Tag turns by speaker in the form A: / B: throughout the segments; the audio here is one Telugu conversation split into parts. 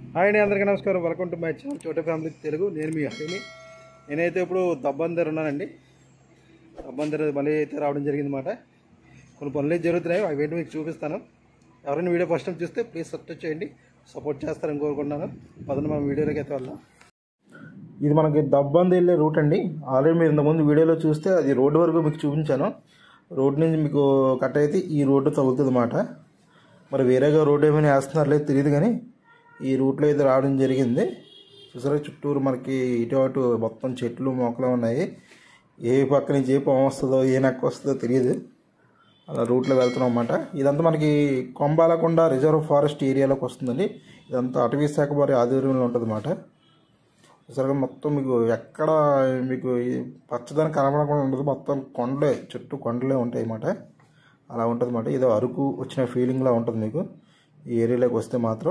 A: హాయ్ అండి అందరికీ నమస్కారం వెల్కమ్ టు మై ఛానల్ చోట ఫ్యామిలీ తెలుగు నేను మీ హరిని నేనైతే ఇప్పుడు దబ్బందర్ ఉన్నానండి దబ్బందర్ మళ్ళీ అయితే రావడం జరిగింది మాట కొన్ని పనులు అయితే జరుగుతున్నాయి అవి ఏంటి మీకు చూపిస్తాను ఎవరైనా వీడియో ఫస్ట్ టైం చూస్తే ప్లీజ్ సబ్స్క్రైబ్ చేయండి సపోర్ట్ చేస్తారని కోరుకుంటున్నాను పదండి మనం వీడియోలోకి అయితే వెళ్దాం ఇది మనకి దబ్బంది వెళ్ళే రూట్ అండి ఆల్రెడీ మీరు ఇంతకుముందు వీడియోలో చూస్తే అది రోడ్డు వరకు మీకు చూపించాను రోడ్ నుంచి మీకు కట్ అయితే ఈ రోడ్డు తగులుతుంది అన్నమాట మరి వేరేగా రోడ్డు ఏమైనా వేస్తున్నారు లేదు తెలియదు కానీ ఈ రూట్లో అయితే రావడం జరిగింది చూసారా చుట్టూరు మనకి ఇటు అటు మొత్తం చెట్లు మొక్కలు ఉన్నాయి ఏ పక్క నుంచి ఏ పొలం వస్తుందో ఏ నెక్క వస్తుందో తెలియదు అలా రూట్లో వెళ్తున్నాం అన్నమాట ఇదంతా మనకి కొంబాలకొండ రిజర్వ్ ఫారెస్ట్ ఏరియాలోకి వస్తుందండి ఇదంతా అటవీ శాఖ వారి ఆధ్వర్యంలో ఉంటుంది అన్నమాట చూసారుగా మొత్తం మీకు ఎక్కడ మీకు ఈ పచ్చదనం కనబడకుండా ఉండదు మొత్తం కొండలే చుట్టూ కొండలే ఉంటాయి అన్నమాట అలా ఉంటుంది అన్నమాట ఏదో అరకు వచ్చిన ఫీలింగ్లా ఉంటుంది మీకు ఈ ఏరియాలోకి వస్తే మాత్రం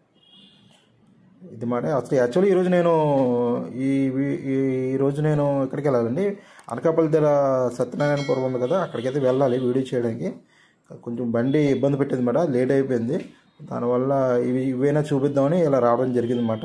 A: ఇది మాట అసలు యాక్చువల్లీ ఈరోజు నేను ఈ వి- ఈ ఈరోజు నేను ఎక్కడికి వెళ్ళాలండి అనకాపల్లి దగ్గర సత్యనారాయణపురం ఉంది కదా అక్కడికైతే వెళ్ళాలి వీడియో చేయడానికి కొంచెం బండి ఇబ్బంది పెట్టింది మాట లేట్ అయిపోయింది దానివల్ల ఇవి ఇవైనా చూపిద్దామని ఇలా రావడం జరిగింది అన్నమాట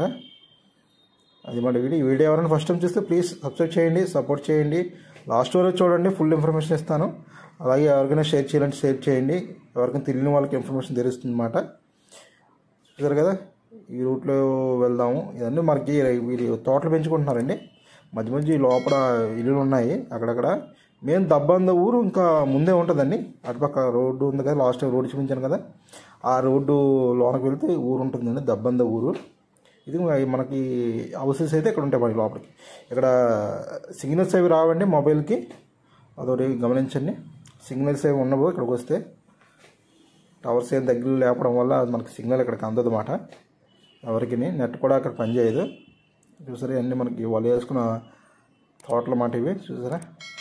A: అది మాట వీడియో ఈ వీడియో ఎవరైనా ఫస్ట్ టైం చూస్తే ప్లీజ్ సబ్స్క్రైబ్ చేయండి సపోర్ట్ చేయండి లాస్ట్ వరకు చూడండి ఫుల్ ఇన్ఫర్మేషన్ ఇస్తాను అలాగే ఎవరికైనా షేర్ చేయాలంటే షేర్ చేయండి ఎవరికైనా తెలియని వాళ్ళకి ఇన్ఫర్మేషన్ తెలుస్తుంది అన్నమాట చూసారు కదా ఈ రూట్లో వెళ్దాము ఇవన్నీ మనకి వీళ్ళు తోటలు పెంచుకుంటున్నారండి మధ్య మధ్య ఈ లోపల ఇల్లులు ఉన్నాయి అక్కడక్కడ మేము దబ్బంద ఊరు ఇంకా ముందే ఉంటుందండి అటుపక్క రోడ్డు ఉంది కదా లాస్ట్ రోడ్డు చూపించాను కదా ఆ రోడ్డు లోనకి వెళ్తే ఊరు ఉంటుందండి దబ్బంద ఊరు ఇది మనకి హౌసెస్ అయితే ఇక్కడ ఉంటాయి మనకి లోపలికి ఇక్కడ సిగ్నల్స్ అవి రావండి మొబైల్కి అదొకటి గమనించండి సిగ్నల్స్ అవి ఉండవు ఇక్కడికి వస్తే టవర్స్ ఏం దగ్గర లేపడం వల్ల అది మనకి సిగ్నల్ ఇక్కడికి అందదు అన్నమాట ఎవరికి నెట్ కూడా అక్కడ పనిచేయదు చూసారా ఇవన్నీ మనకి వాళ్ళు వేసుకున్న తోటల మాట ఇవి చూసారా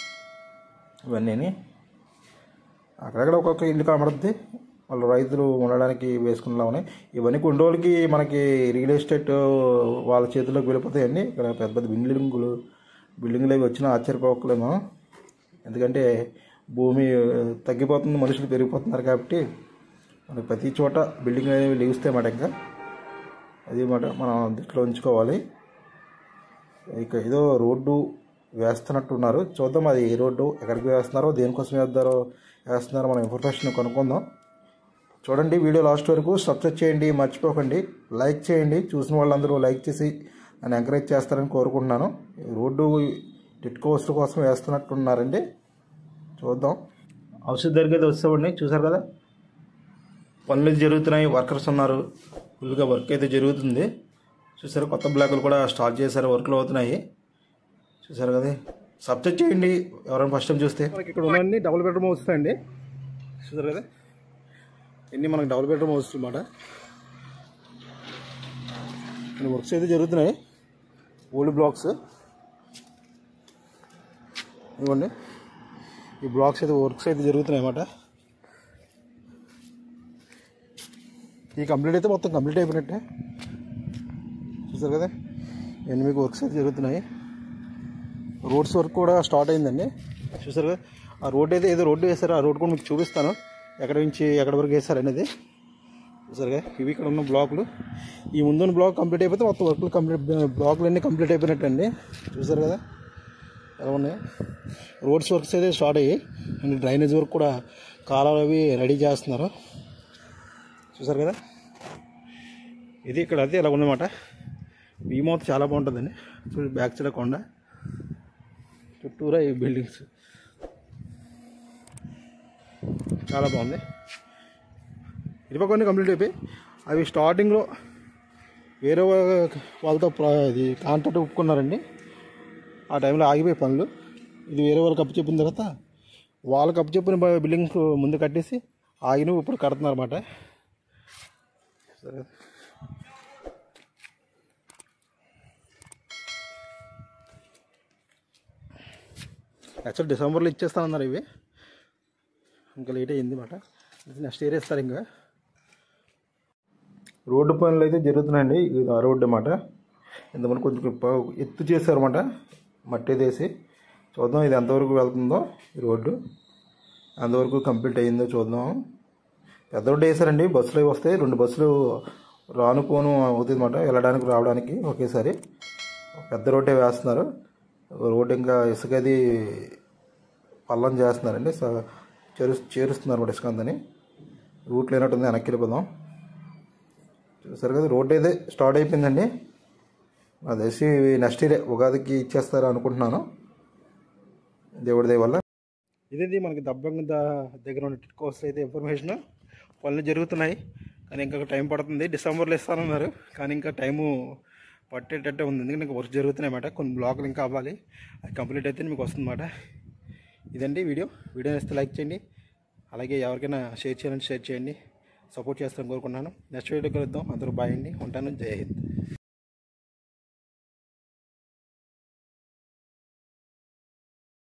A: ఇవన్నీ అక్కడక్కడ ఒక్కొక్క ఇల్లు కనబడుద్ది వాళ్ళు రైతులు ఉండడానికి వేసుకునేలా ఉన్నాయి ఇవన్నీ కొన్ని రోజులకి మనకి రియల్ ఎస్టేట్ వాళ్ళ చేతిలోకి వెళ్ళిపోతాయండి ఇక్కడ పెద్ద పెద్ద బిల్డింగులు బిల్డింగులు అవి వచ్చినా ఆశ్చర్యపోకలేము ఎందుకంటే భూమి తగ్గిపోతుంది మనుషులు పెరిగిపోతున్నారు కాబట్టి మనకి ప్రతి చోట బిల్డింగ్ అనేవి లేస్తాయి మాట ఇంకా అది మాట మనం దృష్టిలో ఉంచుకోవాలి ఇక ఏదో రోడ్డు వేస్తున్నట్టున్నారు చూద్దాం అది ఏ రోడ్డు ఎక్కడికి వేస్తున్నారో దేనికోసం వేస్తారో వేస్తున్నారో మనం ఇన్ఫర్మేషన్ కనుక్కుందాం చూడండి వీడియో లాస్ట్ వరకు సబ్స్క్రైబ్ చేయండి మర్చిపోకండి లైక్ చేయండి చూసిన వాళ్ళందరూ లైక్ చేసి నన్ను ఎంకరేజ్ చేస్తారని కోరుకుంటున్నాను ఈ రోడ్డు టిట్కోస్ కోసం వేస్తున్నట్టున్నారండి చూద్దాం ఔషధ దగ్గరికి వచ్చేవాడిని చూసారు కదా పనులు జరుగుతున్నాయి వర్కర్స్ ఉన్నారు ఫుల్గా వర్క్ అయితే జరుగుతుంది చూసారు కొత్త బ్లాకులు కూడా స్టార్ట్ చేశారు వర్క్లు అవుతున్నాయి చూసారు కదా సబ్స్క్రైబ్ చేయండి ఎవరైనా ఫస్ట్ టైం చూస్తే మనకి ఇక్కడ ఉన్నాయండి డబుల్ బెడ్రూమ్ వస్తాయండి చూసారు కదా ఇన్ని మనకి డబుల్ బెడ్రూమ్ వస్తుంది అన్నమాట వర్క్స్ అయితే జరుగుతున్నాయి ఓల్డ్ బ్లాక్స్ ఇవ్వండి ఈ బ్లాక్స్ అయితే వర్క్స్ అయితే జరుగుతున్నాయి అన్నమాట ఈ కంప్లీట్ అయితే మొత్తం కంప్లీట్ అయిపోయినట్టే చూసారు కదా ఇవన్నీ మీకు వర్క్స్ అయితే జరుగుతున్నాయి రోడ్స్ వర్క్ కూడా స్టార్ట్ అయిందండి చూసారు కదా ఆ రోడ్ అయితే ఏదో రోడ్డు వేశారు ఆ రోడ్ కూడా మీకు చూపిస్తాను ఎక్కడ నుంచి ఎక్కడ వరకు వేశారు అనేది చూసారు కదా ఇవి ఇక్కడ ఉన్న బ్లాకులు ఈ ముందున్న బ్లాక్ కంప్లీట్ అయిపోతే మొత్తం వర్క్లు కంప్లీట్ బ్లాకులు అన్నీ కంప్లీట్ అయిపోయినట్టండి చూసారు కదా ఎలా ఉన్నాయి రోడ్స్ వర్క్స్ అయితే స్టార్ట్ అయ్యాయి అండ్ డ్రైనేజ్ వర్క్ కూడా కాలాలు అవి రెడీ చేస్తున్నారు చూసారు కదా ఇది ఇక్కడ అయితే ఇలా ఉందన్నమాట ఈ మౌత్ చాలా బాగుంటుందండి చూడు బ్యాక్ సైడ్ కొండ చుట్టూరా ఈ బిల్డింగ్స్ చాలా బాగుంది ఇటుపక్క కంప్లీట్ అయిపోయి అవి స్టార్టింగ్లో వేరే వా- వాళ్ళతో ప్ర- ఇది కాంట్రాక్ట్ ఒప్పుకున్నారండి ఆ టైంలో ఆగిపోయి పనులు ఇది వేరే వాళ్ళకి అప్పు చెప్పిన తర్వాత వాళ్ళకి అప్పు చెప్పిన బిల్డింగ్స్ ముందు కట్టేసి ఆగినవి ఇప్పుడు కడుతున్నారు అన్నమాట సరే యాక్చువల్ డిసెంబర్లో ఇచ్చేస్తానన్నారు ఇవి ఇంకా లేట్ అయ్యింది మాట నెక్స్ట్ ఇయర్ ఇస్తారు ఇంకా రోడ్డు పనులు అయితే జరుగుతున్నాయండి ఇది ఆ రోడ్డు అన్నమాట ఇంతమంది కొంచెం ప- ఎత్తు చేశారన్నమాట మట్టి వేసి చూద్దాం ఇది ఎంతవరకు వెళ్తుందో ఈ రోడ్డు ఎంతవరకు కంప్లీట్ అయ్యిందో చూద్దాం పెద్ద రోడ్డు వేసారండి బస్సులు అవి వస్తాయి రెండు బస్సులు రాను పోను అవుతుంది అన్నమాట వెళ్ళడానికి రావడానికి ఒకేసారి పెద్ద రోడ్డే వేస్తున్నారు రోడ్డు ఇంకా ఇసుకది పల్లం చేస్తున్నారండి స- చేరు చేరుస్తున్నారు అన్నమాట ఇసుక అంతని రూట్ లేనట్టుంది వెనక్కి వెళ్ళిపోదాం చూసారు కదా రోడ్ అయితే స్టార్ట్ అయిపోయిందండి నాకు తెలిసి నెక్స్ట్ ఇయర్ ఉగాదికి ఇచ్చేస్తారు అనుకుంటున్నాను దేవుడి దయ వల్ల ఇదేది మనకి దబ్బంగ దగ్గర ఉన్న టిట్కోస్ అయితే ఇన్ఫర్మేషన్ పనులు జరుగుతున్నాయి కానీ ఇంకా టైం పడుతుంది డిసెంబర్లో ఇస్తానన్నారు కానీ ఇంకా టైము పట్టేటట్టే ఉంది ఎందుకంటే ఇంకా వర్క్ జరుగుతున్నాయి అన్నమాట కొన్ని బ్లాకులు ఇంకా అవ్వాలి అది కంప్లీట్ అయితే మీకు వస్తుందన్నమాట ఇదండి వీడియో వీడియో ఇస్తే లైక్ చేయండి అలాగే ఎవరికైనా షేర్ చేయాలంటే షేర్ చేయండి సపోర్ట్ చేస్తారని కోరుకున్నాను నెక్స్ట్ వీడియో కలుద్దాం అందరూ బాయ్ అండి ఉంటాను జై హింద్